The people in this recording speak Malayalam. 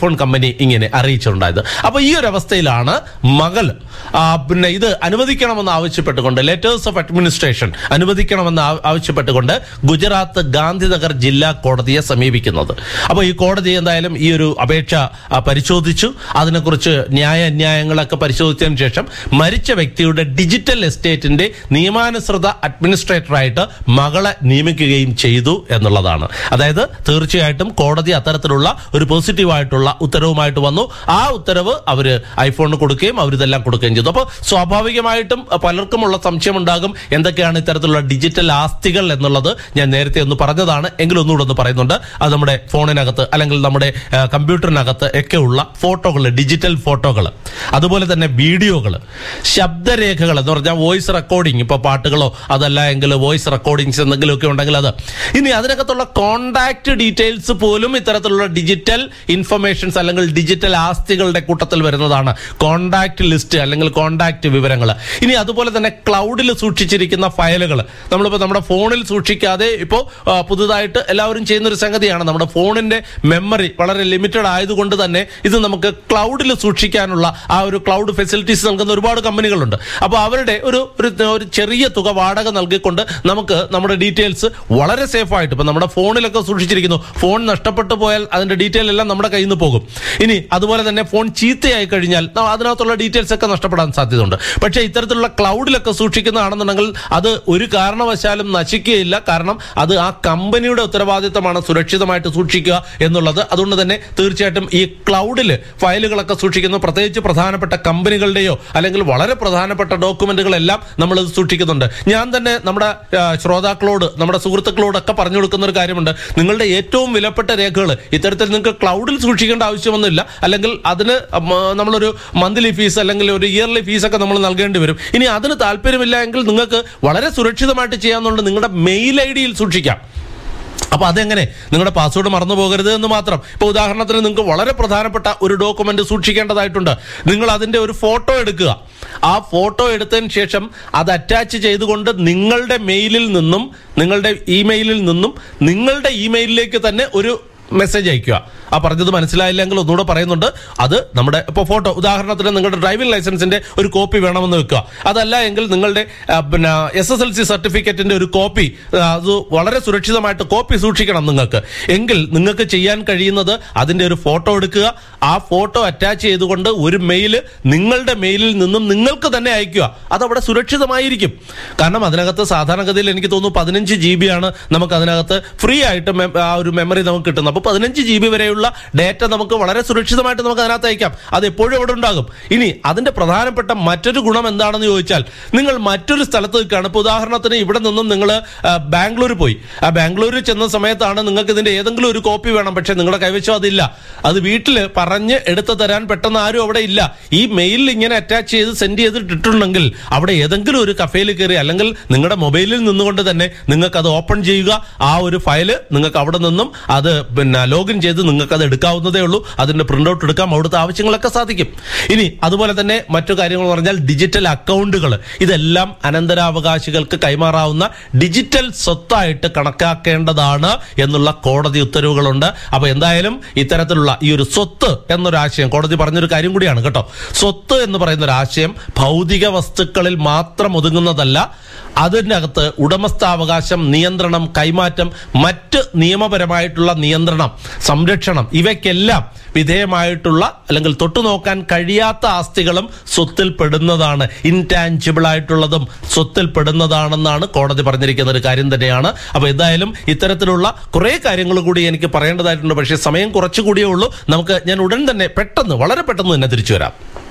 ഐഫോൺ കമ്പനി ഇങ്ങനെ അറിയിച്ചിട്ടുണ്ടായത് അപ്പൊ ഈ ഒരു അവസ്ഥയിലാണ് മകൾ ആ, പിന്നെ ഇത് അനുവദിക്കണമെന്ന് ആവശ്യപ്പെട്ടുകൊണ്ട് ലെറ്റേഴ്സ് ഓഫ് അഡ്മിനിസ്ട്രേഷൻ അനുവദിക്കണമെന്ന് ആ- ആവശ്യപ്പെട്ടുകൊണ്ട് ഗുജറാത്ത് ഗാന്ധിനഗർ ജില്ലാ കോടതിയെ സമീപിക്കുന്നത് അപ്പോൾ ഈ കോടതി എന്തായാലും ഈ ഒരു അപേക്ഷ ആ, പരിശോധിച്ചു അതിനെക്കുറിച്ച് ന്യായ അന്യായങ്ങളൊക്കെ പരിശോധിച്ചതിന് ശേഷം മരിച്ച വ്യക്തിയുടെ ഡിജിറ്റൽ എസ്റ്റേറ്റിന്റെ നിയമാനുസൃത അഡ്മിനിസ്ട്രേറ്ററായിട്ട് മകളെ നിയമിക്കുകയും ചെയ്തു എന്നുള്ളതാണ് അതായത് തീർച്ചയായിട്ടും കോടതി അത്തരത്തിലുള്ള ഒരു പോസിറ്റീവായിട്ടുള്ള ഉത്തരവുമായിട്ട് വന്നു ആ ഉത്തരവ് അവര് ഐഫോണിന് കൊടുക്കുകയും അവരിതെല്ലാം കൊടുക്കുകയും ചെയ്തു അപ്പോൾ സ്വാഭാവികമായിട്ടും അഹ്, പലർക്കുമുള്ള സംശയം ഉണ്ടാകും എന്തൊക്കെയാണ് ഇത്തരത്തിലുള്ള ഡിജിറ്റൽ ആസ്തികൾ എന്നുള്ളത് ഞാൻ നേരത്തെ ഒന്ന് പറഞ്ഞതാണ് എങ്കിലും ഒന്നുകൂടെ ഒന്ന് പറയുന്നുണ്ട് അത് നമ്മുടെ ഫോണിനകത്ത് അല്ലെങ്കിൽ നമ്മുടെ ആ, കമ്പ്യൂട്ടറിനകത്ത് ഒക്കെ ഉള്ള ഫോട്ടോകൾ ഡിജിറ്റൽ ഫോട്ടോകൾ അതുപോലെ തന്നെ വീഡിയോകൾ ശബ്ദരേഖകൾ എന്ന് പറഞ്ഞാൽ വോയിസ് റെക്കോർഡിംഗ് ഇപ്പൊ പാട്ടുകളോ അതല്ല എങ്കിൽ വോയിസ് റെക്കോർഡിങ്സ് എന്തെങ്കിലുമൊക്കെ ഉണ്ടെങ്കിൽ അത് ഇനി അതിനകത്തുള്ള കോണ്ടാക്ട് ഡീറ്റെയിൽസ് പോലും ഇത്തരത്തിലുള്ള ഡിജിറ്റൽ ഇൻഫർമേഷൻസ് അല്ലെങ്കിൽ ഡിജിറ്റൽ ആസ്തികളുടെ കൂട്ടത്തിൽ വരുന്നതാണ് കോണ്ടാക്ട് ലിസ്റ്റ് അല്ലെങ്കിൽ കോണ്ടാക്ട് വിവരങ്ങൾ ഇനി അതുപോലെ തന്നെ ക്ലൗഡിൽ സൂക്ഷിച്ചിരിക്കുന്ന ഫയലുകൾ നമ്മളിപ്പോൾ നമ്മുടെ ഫോണിൽ സൂക്ഷിക്കാതെ ഇപ്പോൾ പുതുതായിട്ട് എല്ലാവരും ചെയ്യുന്ന ഒരു സംഗതിയാണ് നമ്മുടെ ഫോണിന്റെ മെമ്മറി വളരെ ലിമിറ്റഡ് ആയതുകൊണ്ട് തന്നെ ഇത് നമുക്ക് ക്ലൗഡിൽ സൂക്ഷിക്കാനുള്ള ആ ഒരു ക്ലൗഡ് ഫെസിലിറ്റീസ് നൽകുന്ന ഒരുപാട് കമ്പനികളുണ്ട് അപ്പോൾ അവരുടെ ഒരു ഒരു ഒരു ചെറിയ തുക വാടക നൽകിക്കൊണ്ട് നമുക്ക് നമ്മുടെ ഡീറ്റെയിൽസ് വളരെ സേഫ് ആയിട്ട് ഇപ്പൊ നമ്മുടെ ഫോണിലൊക്കെ സൂക്ഷിച്ചിരിക്കുന്നു ഫോൺ നഷ്ടപ്പെട്ടു പോയാൽ അതിന്റെ ഡീറ്റെയിൽ എല്ലാം നമ്മുടെ കയ്യിൽ നിന്ന് പോകും ഇനി അതുപോലെ തന്നെ ഫോൺ ചീത്തയായി കഴിഞ്ഞാൽ ന- അതിനകത്തുള്ള ഡീറ്റെയിൽസ് ഒക്കെ നഷ്ടപ്പെടാൻ സാധ്യതയുണ്ട് പക്ഷേ ഇത്തരത്തിലുള്ള ക്ലൗഡിലൊക്കെ സൂക്ഷിക്കുന്നതാണെന്നുണ്ടെങ്കിൽ അത് ഒരു കാരണവശാലും നശിക്കുകയില്ല കാരണം അത് ആ കമ്പനിയുടെ ഉത്തരവാദിത്തമാണ് സുരക്ഷിതമായിട്ട് സൂക്ഷിക്കുക എന്നുള്ളത് അതുകൊണ്ട് തന്നെ തീർച്ചയായിട്ടും ഈ ക്ലൗഡിൽ ഫയലുകളൊക്കെ സൂക്ഷിക്കുന്നു പ്രത്യേകിച്ച് പ്രധാനപ്പെട്ട കമ്പനികളുടെയോ അല്ലെങ്കിൽ വളരെ പ്രധാനപ്പെട്ട ഡോക്യുമെന്റുകളെല്ലാം നമ്മൾ ഇത് സൂക്ഷിക്കുന്നുണ്ട് ഞാൻ തന്നെ നമ്മുടെ ആ, ശ്രോതാക്കളോട് നമ്മുടെ സുഹൃത്തുക്കളോടൊക്കെ പറഞ്ഞു കൊടുക്കുന്ന ഒരു കാര്യമുണ്ട് നിങ്ങളുടെ ഏറ്റവും വിലപ്പെട്ട രേഖകൾ ഇത്തരത്തിൽ നിങ്ങൾക്ക് ക്ലൗഡിൽ സൂക്ഷിക്കേണ്ട ആവശ്യമൊന്നുമില്ല അല്ലെങ്കിൽ അതിന് മ- നമ്മളൊരു മന്ത്ലി ഫീസ് അല്ലെങ്കിൽ ഒരു ഇയർലി ഫീസ് ഒക്കെ നമ്മൾ നൽകേണ്ടി വരും ഇനി അതിന് താല്പര്യമില്ല എങ്കിൽ നിങ്ങൾക്ക് വളരെ സുരക്ഷിതമായിട്ട് ചെയ്യാവുന്നതുകൊണ്ട് നിങ്ങളുടെ മെയിൽ ഐ ഡിയിൽ സൂക്ഷിക്കാം അപ്പൊ അതെങ്ങനെ നിങ്ങളുടെ പാസ്വേഡ് മറന്നു പോകരുത് എന്ന് മാത്രം ഇപ്പൊ ഉദാഹരണത്തിന് നിങ്ങൾക്ക് വളരെ പ്രധാനപ്പെട്ട ഒരു ഡോക്യുമെന്റ് സൂക്ഷിക്കേണ്ടതായിട്ടുണ്ട് നിങ്ങൾ അതിന്റെ ഒരു ഫോട്ടോ എടുക്കുക ആ ഫോട്ടോ എടുത്തതിന് ശേഷം അത് അറ്റാച്ച് ചെയ്തുകൊണ്ട് നിങ്ങളുടെ മെയിലിൽ നിന്നും നിങ്ങളുടെ ഇമെയിലിൽ നിന്നും നിങ്ങളുടെ ഇമെയിലിലേക്ക് തന്നെ ഒരു മെസ്സേജ് അയക്കുക ആ പറഞ്ഞത് മനസ്സിലായില്ലെങ്കിൽ ഒന്നുകൂടെ പറയുന്നുണ്ട് അത് നമ്മുടെ ഇപ്പോൾ ഫോട്ടോ ഉദാഹരണത്തിന് നിങ്ങളുടെ ഡ്രൈവിംഗ് ലൈസൻസിന്റെ ഒരു കോപ്പി വേണമെന്ന് വെക്കുക അതല്ല എങ്കിൽ നിങ്ങളുടെ ആ, പിന്നെ എസ് എസ് എൽ സി സർട്ടിഫിക്കറ്റിന്റെ ഒരു കോപ്പി ആ, അത് വളരെ സുരക്ഷിതമായിട്ട് കോപ്പി സൂക്ഷിക്കണം നിങ്ങൾക്ക് എങ്കിൽ നിങ്ങൾക്ക് ചെയ്യാൻ കഴിയുന്നത് അതിന്റെ ഒരു ഫോട്ടോ എടുക്കുക ആ ഫോട്ടോ അറ്റാച്ച് ചെയ്തുകൊണ്ട് ഒരു മെയിൽ നിങ്ങളുടെ മെയിലിൽ നിന്നും നിങ്ങൾക്ക് തന്നെ അയക്കുക അതവിടെ സുരക്ഷിതമായിരിക്കും കാരണം അതിനകത്ത് സാധാരണഗതിയിൽ എനിക്ക് തോന്നുന്നു പതിനഞ്ച് ജി ബി ആണ് നമുക്ക് അതിനകത്ത് ഫ്രീ ആയിട്ട് മെ- ആ ഒരു മെമ്മറി നമുക്ക് കിട്ടുന്നത് അപ്പോൾ പതിനഞ്ച് ജി ബി വരെയുള്ള ഡേറ്റ നമുക്ക് വളരെ സുരക്ഷിതമായിട്ട് നമുക്ക് അതിനകത്ത് അയക്കാം അത് എപ്പോഴും അവിടെ ഉണ്ടാകും ഇനി അതിന്റെ പ്രധാനപ്പെട്ട മറ്റൊരു ഗുണം എന്താണെന്ന് ചോദിച്ചാൽ നിങ്ങൾ മറ്റൊരു സ്ഥലത്ത് നിൽക്കുകയാണ് ഇപ്പോൾ ഉദാഹരണത്തിന് ഇവിടെ നിന്നും നിങ്ങൾ ബാംഗ്ലൂർ പോയി ആ ബാംഗ്ലൂരിൽ ചെന്ന സമയത്താണ് നിങ്ങൾക്ക് ഇതിന്റെ ഏതെങ്കിലും ഒരു കോപ്പി വേണം പക്ഷെ നിങ്ങളുടെ കൈവശം അതില്ല അത് വീട്ടിൽ പറഞ്ഞ് എടുത്തു തരാൻ പെട്ടെന്ന് ആരും അവിടെ ഇല്ല ഈ മെയിലിൽ ഇങ്ങനെ അറ്റാച്ച് ചെയ്ത് സെൻഡ് ചെയ്തിട്ടുണ്ടെങ്കിൽ അവിടെ ഏതെങ്കിലും ഒരു കഫേയിൽ കയറി അല്ലെങ്കിൽ നിങ്ങളുടെ മൊബൈലിൽ നിന്നുകൊണ്ട് തന്നെ നിങ്ങൾക്ക് അത് ഓപ്പൺ ചെയ്യുക ആ ഒരു ഫയല് നിങ്ങൾക്ക് അവിടെ നിന്നും അത് പിന്നെ ലോഗിൻ ചെയ്ത് നിങ്ങൾക്ക് അത് എടുക്കാവുന്നതേ ഉള്ളൂ അതിന്റെ പ്രിന്റ് ഔട്ട് എടുക്കാം അവിടുത്തെ ആവശ്യങ്ങളൊക്കെ സാധിക്കും ഇനി അതുപോലെ തന്നെ മറ്റു കാര്യങ്ങൾ എന്ന് പറഞ്ഞാൽ ഡിജിറ്റൽ അക്കൗണ്ടുകൾ ഇതെല്ലാം അനന്തരാവകാശികൾക്ക് കൈമാറാവുന്ന ഡിജിറ്റൽ സ്വത്തായിട്ട് കണക്കാക്കേണ്ടതാണ് എന്നുള്ള കോടതി ഉത്തരവുകളുണ്ട് അപ്പൊ എന്തായാലും ഇത്തരത്തിലുള്ള ഈ ഒരു സ്വത്ത് എന്നൊരു ആശയം കോടതി പറഞ്ഞൊരു കാര്യം കൂടിയാണ് കേട്ടോ സ്വത്ത് എന്ന് പറയുന്ന ഒരു ആശയം ഭൗതിക വസ്തുക്കളിൽ മാത്രം ഒതുങ്ങുന്നതല്ല അതിൻ്റെ അകത്ത് ഉടമസ്ഥാവകാശം നിയന്ത്രണം കൈമാറ്റം മറ്റ് നിയമപരമായിട്ടുള്ള നിയന്ത്രണം സംരക്ഷണം ഇവയ്ക്കെല്ലാം വിധേയമായിട്ടുള്ള അല്ലെങ്കിൽ തൊട്ടുനോക്കാൻ കഴിയാത്ത ആസ്തികളും സ്വത്തിൽ പെടുന്നതാണ് ഇൻടാഞ്ചിബിൾ ആയിട്ടുള്ളതും സ്വത്തിൽ പെടുന്നതാണെന്നാണ് കോടതി പറഞ്ഞിരിക്കുന്ന ഒരു കാര്യം തന്നെയാണ് അപ്പൊ എന്തായാലും ഇത്തരത്തിലുള്ള കുറെ കാര്യങ്ങൾ കൂടി എനിക്ക് പറയേണ്ടതായിട്ടുണ്ട് പക്ഷേ സമയം കുറച്ചുകൂടിയേ ഉള്ളൂ നമുക്ക് ഞാൻ ഉടൻ തന്നെ പെട്ടെന്ന് വളരെ പെട്ടെന്ന് തന്നെ തിരിച്ചു വരാം